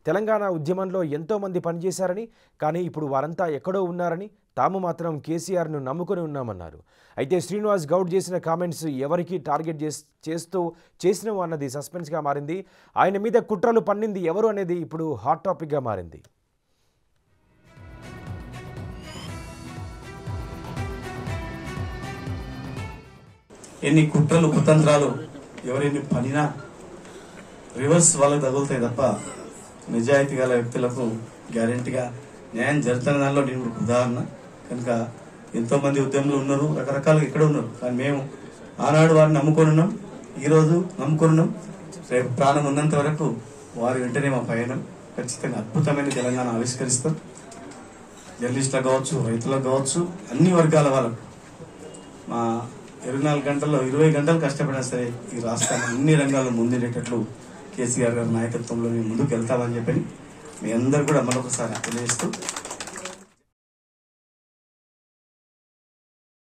తెలంగాణ ఉద్యమంలో ఎంతోమంది పనిచేశారని కానీ ఇప్పుడు వారంతా ఎక్కడో ఉన్నారని తాము మాత్రం కేసీఆర్ను నమ్ముకొని ఉన్నామన్నారు అయితే శ్రీనివాస్ గౌడ్ చేసిన కామెంట్స్ ఎవరికి టార్గెట్ చేస్ చేస్తూ చేసినవు అన్నది సస్పెన్స్గా మారింది ఆయన మీద కుట్రలు పన్నింది ఎవరు అనేది ఇప్పుడు హాట్ టాపిక్గా మారింది ఎన్ని కుట్రలు కుతంత్రాలు ఎవరెన్ని పనినా రివర్స్ వాళ్ళకి తగులుతాయి తప్ప నిజాయితీ గల వ్యక్తులకు గ్యారెంటీగా న్యాయం జరుగుతున్న దానిలో నేను ఒక ఉదాహరణ కనుక ఎంతో మంది ఉద్యమంలో ఉన్నారు రకరకాలుగా ఇక్కడ ఉన్నారు కానీ మేము ఆనాడు వారిని నమ్ముకొని ఉన్నాం ఈరోజు నమ్ముకొని ఉన్నాం రేపు ప్రాణం ఉన్నంత వరకు వారి వెంటనే మా పయనం ఖచ్చితంగా అద్భుతమైన తెలంగాణ ఆవిష్కరిస్తాం జర్నలిస్టులకు కావచ్చు రైతులకు కావచ్చు అన్ని వర్గాల వాళ్ళకు మా ఇరవై నాలుగు గంటల్లో ఇరవై గంటలు కష్టపడినా సరే ఈ రాష్ట్రాన్ని అన్ని రంగాల్లో ముందుండేటట్లు కేసీఆర్ గారి నాయకత్వంలో మేము ముందుకు వెళ్తామని చెప్పని మీ అందరు కూడా మరొకసారి తెలియజేస్తూ